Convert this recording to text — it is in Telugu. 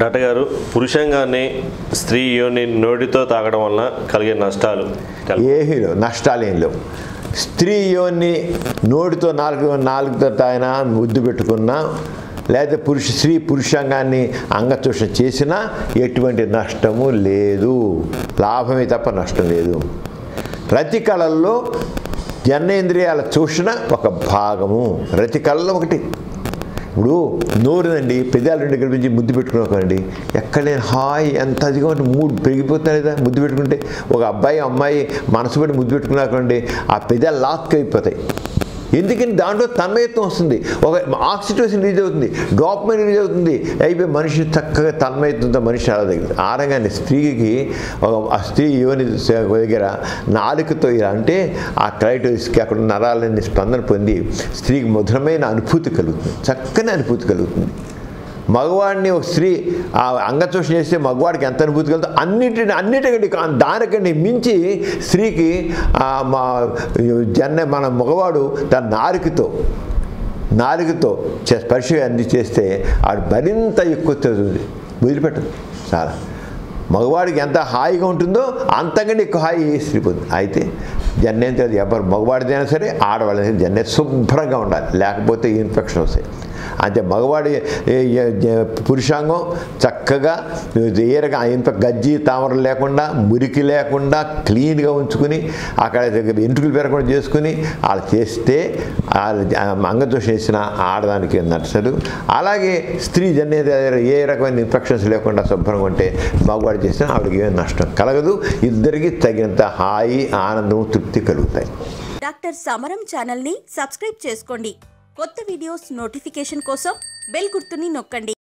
డాక్టర్ గారు పురుషంగాన్ని స్త్రీ యోని నోటితో తాగడం వలన కలిగే నష్టాలు తెల- ఏమీ లేవు నష్టాలు ఏం లేవు స్త్రీ యోని నోటితో నాలుగు నాలుగుతో తాగినా ముద్దు పెట్టుకున్నా లేదా పురుష స్త్రీ పురుషాంగాన్ని అంగచూషణ చేసినా ఎటువంటి నష్టము లేదు లాభమే తప్ప నష్టం లేదు రతి కళల్లో జనేంద్రియాల చూషణ ఒక భాగము రతి కళలో ఒకటి ఇప్పుడు నోరునండి పెదాల రెండు కనిపించి ముద్దు పెట్టుకున్నాకండి ఎక్కడ నేను హాయ్ ఎంత అదిగా ఉంటే మూడు పెరిగిపోతాయి కదా ముద్దు పెట్టుకుంటే ఒక అబ్బాయి అమ్మాయి మనసు పెట్టి ముద్దు పెట్టుకున్నాకండి ఆ పెదాలు లాక్ అయిపోతాయి ఎందుకని దాంట్లో తన్మయత్వం వస్తుంది ఒక ఆక్సిటోసిన్ రిలీజ్ అవుతుంది డాప్మైన్ రిలీజ్ అవుతుంది అయిపోయి మనిషి చక్కగా తన్మయత్వంతో మనిషి అలా దగ్గర ఆరంగానే స్త్రీకి ఒక ఆ స్త్రీ యోని దగ్గర నాలుకతో ఇలా అంటే ఆ క్రైటోస్కి అక్కడ నరాలని స్పందన పొంది స్త్రీకి మధురమైన అనుభూతి కలుగుతుంది చక్కని అనుభూతి కలుగుతుంది మగవాడిని ఒక స్త్రీ ఆ అంగచోషణ చేస్తే మగవాడికి ఎంత అనుభూతి కలుగుతుందో అన్నిటిని అన్నిటికంటే కా- దానికంటే మించి స్త్రీకి ఆ మా జన్న మన మగవాడు తన నారికతో నాలుగుతో చే- స్పర్శ అంది చేస్తే ఆడు మరింత ఎక్కువ చదువుతుంది వదిలిపెట్టదు చాలా మగవాడికి ఎంత హాయిగా ఉంటుందో అంతకంటే ఎక్కువ హాయి స్త్రీ పొంది అయితే జన్నేంద్రియాలు ఎవరు మగవాడిదైనా సరే ఆడవాళ్ళైనా జన్నే శుభ్రంగా ఉండాలి లేకపోతే ఇన్ఫెక్షన్ వస్తాయి అంటే మగవాడి ఏ- ఏ- ఏ- పురుషాంగం చక్కగా ఏరగా ఇంత గజ్జి తామర లేకుండా మురికి లేకుండా క్లీన్గా ఉంచుకుని అక్కడ ఎంట్రుకలు పెరగకుండా చేసుకుని వాళ్ళు చేస్తే అంగదోషం చేసిన ఆడదానికి నచ్చదు అలాగే స్త్రీ జన్య ఏ రకమైన ఇన్ఫెక్షన్స్ లేకుండా శుభ్రంగా ఉంటే మగవాడు చేసినా ఆవిడకి ఏం నష్టం కలగదు ఇద్దరికి తగినంత హాయి ఆనందం తృప్తి కలుగుతాయి డాక్టర్ సమరం ఛానల్ని సబ్స్క్రైబ్ చేసుకోండి కొత్త వీడియోస్ నోటిఫికేషన్ కోసం బెల్ గుర్తుని నొక్కండి